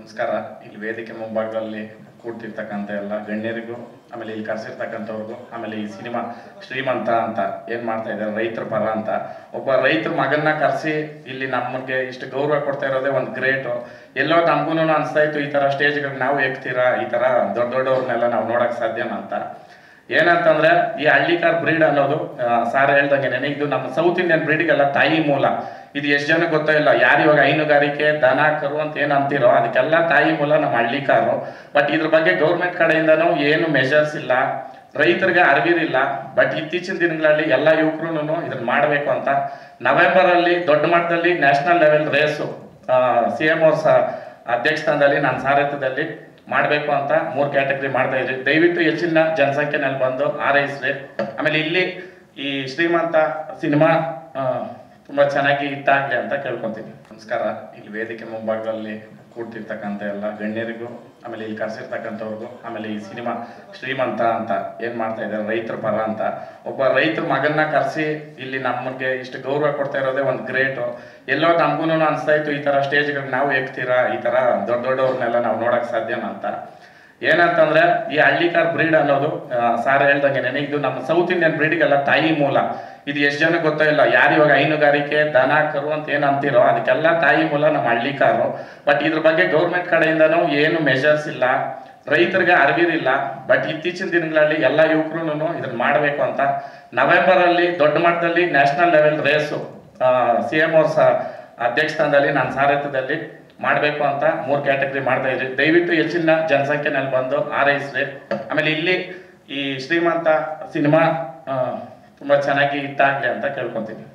ನಮಸ್ಕಾರ ಇಲ್ಲಿ ವೇದಿಕೆ ಮುಂಭಾಗದಲ್ಲಿ ಕೂಡ್ತಿರ್ತಕ್ಕಂಥ ಎಲ್ಲ ಗಣ್ಯರಿಗೂ ಆಮೇಲೆ ಇಲ್ಲಿ ಕರೆಸಿರ್ತಕ್ಕಂಥವ್ರಿಗೂ ಆಮೇಲೆ ಈ ಸಿನಿಮಾ ಶ್ರೀಮಂತ ಅಂತ ಏನ್ ಮಾಡ್ತಾ ಇದ್ದಾರೆ ರೈತರ ಪರ ಅಂತ ಒಬ್ಬ ರೈತರ ಮಗನ್ನ ಕರೆಸಿ ಇಲ್ಲಿ ನಮಗೆ ಇಷ್ಟು ಗೌರವ ಕೊಡ್ತಾ ಇರೋದೇ ಒಂದು ಗ್ರೇಟು ಎಲ್ಲೋ ನಮಗೂ ಅನಿಸ್ತಾ ಇತ್ತು ಈ ತರ ಸ್ಟೇಜ್ಗಳಿಗೆ ನಾವು ಎಕ್ತೀರಾ ಈ ತರ ದೊಡ್ಡ ದೊಡ್ಡವ್ರನ್ನೆಲ್ಲ ನಾವು ನೋಡಕ್ ಸಾಧ್ಯನಾ ಅಂತ ಏನಂತಂದ್ರೆ ಈ ಹಳ್ಳಿಕಾರ್ ಬ್ರೀಡ್ ಅನ್ನೋದು ಸಾರ್ ಹೇಳ್ದಂಗೆ ಇದು ನಮ್ಮ ಸೌತ್ ಇಂಡಿಯನ್ ಬ್ರೀಡ್ಗೆಲ್ಲ ತಾಯಿ ಮೂಲ ಇದು ಎಷ್ಟು ಜನ ಗೊತ್ತೋ ಇಲ್ಲ ಯಾರು ಇವಾಗ ಹೈನುಗಾರಿಕೆ ದನ ಕರು ಅಂತ ಏನ್ ಅಂತೀರೋ ಅದಕ್ಕೆಲ್ಲ ತಾಯಿ ಮೂಲ ನಮ್ಮ ಹಳ್ಳಿಕಾರು ಬಟ್ ಇದ್ರ ಬಗ್ಗೆ ಗೌರ್ಮೆಂಟ್ ಕಡೆಯಿಂದನೂ ಏನು ಮೆಷರ್ಸ್ ಇಲ್ಲ ರೈತರಿಗೆ ಅರಿವಿರಿಲ್ಲ ಬಟ್ ಇತ್ತೀಚಿನ ದಿನಗಳಲ್ಲಿ ಎಲ್ಲ ಯುವಕರು ಇದನ್ನ ಮಾಡಬೇಕು ಅಂತ ನವೆಂಬರ್ ಅಲ್ಲಿ ದೊಡ್ಡ ಮಟ್ಟದಲ್ಲಿ national level race C M ಅವ್ರ ಸ ಅಧ್ಯಕ್ಷಸ್ಥಾನದಲ್ಲಿ ನಾನು ಸಾರಥ್ಯದಲ್ಲಿ ಮಾಡಬೇಕು ಅಂತ ಮೂರು ಕ್ಯಾಟಗರಿ ಮಾಡ್ತಾ ಇದ್ರಿ ದಯವಿಟ್ಟು ಹೆಚ್ಚಿನ ಜನಸಂಖ್ಯೆನಲ್ಲಿ ಬಂದು ಆರೈಸ್ರಿ ಆಮೇಲೆ ಇಲ್ಲಿ ಈ ಶ್ರೀಮಂತ ಸಿನಿಮಾ ತುಂಬಾ ಚೆನ್ನಾಗಿ ಹಿಟ್ಟಾಗ್ಲಿ ಅಂತ ಕೇಳ್ಕೊಂತೀನಿ ನಮಸ್ಕಾರ ಇಲ್ಲಿ ವೇದಿಕೆ ಮುಂಭಾಗದಲ್ಲಿ ಕೂಡ್ತಿರ್ತಕ್ಕಂಥ ಎಲ್ಲ ಗಣ್ಯರಿಗೂ ಆಮೇಲೆ ಇಲ್ಲಿ ಕರೆಸಿರ್ತಕ್ಕಂಥವ್ರಿಗೂ ಆಮೇಲೆ ಈ ಸಿನಿಮಾ ಶ್ರೀಮಂತ ಅಂತ ಏನ್ ಮಾಡ್ತಾ ಇದ್ದಾರೆ ರೈತರ ಪರ ಅಂತ ಒಬ್ಬ ರೈತರ ಮಗನ್ನ ಕರೆಸಿ ಇಲ್ಲಿ ನಮಗೆ ಇಷ್ಟು ಗೌರವ ಕೊಡ್ತಾ ಇರೋದೇ ಒಂದು ಗ್ರೇಟು ಎಲ್ಲೋ ನಮಗೂ ಅನಿಸ್ತಾ ಇತ್ತು ಈ ತರ ಸ್ಟೇಜ್ಗಳಿಗೆ ನಾವು ಎಕ್ತೀರಾ ಈ ತರ ದೊಡ್ಡ ದೊಡ್ಡವ್ರನ್ನೆಲ್ಲ ನಾವು ನೋಡಕ್ ಸಾಧ್ಯನಾ ಅಂತ ಏನಂತಂದ್ರೆ ಈ ಹಳ್ಳಿಕಾರ್ ಬ್ರೀಡ್ ಅನ್ನೋದು ಸಾರ್ ಹೇಳ್ದಂಗೆ ಇದು ನಮ್ಮ ಸೌತ್ ಇಂಡಿಯನ್ ಬ್ರೀಡ್ಗೆಲ್ಲ ತಾಯಿ ಮೂಲ ಇದು ಎಷ್ಟು ಜನ ಗೊತ್ತೋ ಇಲ್ಲ ಯಾರು ಇವಾಗ ಹೈನುಗಾರಿಕೆ ದನ ಕರು ಅಂತ ಏನ್ ಅಂತೀರೋ ಅದಕ್ಕೆಲ್ಲ ತಾಯಿ ಮೂಲ ನಮ್ಮ ಹಳ್ಳಿಕಾರು ಬಟ್ ಇದ್ರ ಬಗ್ಗೆ ಗೌರ್ಮೆಂಟ್ ಕಡೆಯಿಂದನೂ ಏನು ಮೆಷರ್ಸ್ ಇಲ್ಲ ರೈತರಿಗೆ ಅರಿವಿರಿಲ್ಲ ಬಟ್ ಇತ್ತೀಚಿನ ದಿನಗಳಲ್ಲಿ ಎಲ್ಲ ಯುವಕರು ಇದನ್ನ ಮಾಡಬೇಕು ಅಂತ ನವೆಂಬರ್ ಅಲ್ಲಿ ದೊಡ್ಡ ಮಟ್ಟದಲ್ಲಿ national level race C M ಅವ್ರ ಸ ಅಧ್ಯಕ್ಷಸ್ಥಾನದಲ್ಲಿ ನಾನು ಸಾರಥ್ಯದಲ್ಲಿ ಮಾಡಬೇಕು ಅಂತ ಮೂರು ಕ್ಯಾಟಗರಿ ಮಾಡ್ತಾ ಇದ್ರಿ ದಯವಿಟ್ಟು ಹೆಚ್ಚಿನ ಜನಸಂಖ್ಯೆನಲ್ಲಿ ಬಂದು ಆರೈಸ್ರಿ ಆಮೇಲೆ ಇಲ್ಲಿ ಈ ಶ್ರೀಮಂತ ಸಿನಿಮಾ ತುಂಬಾ ಚೆನ್ನಾಗಿ ಹಿಟ್ಟಾಗ್ಲಿ ಅಂತ ಕೇಳ್ಕೊಂತೀನಿ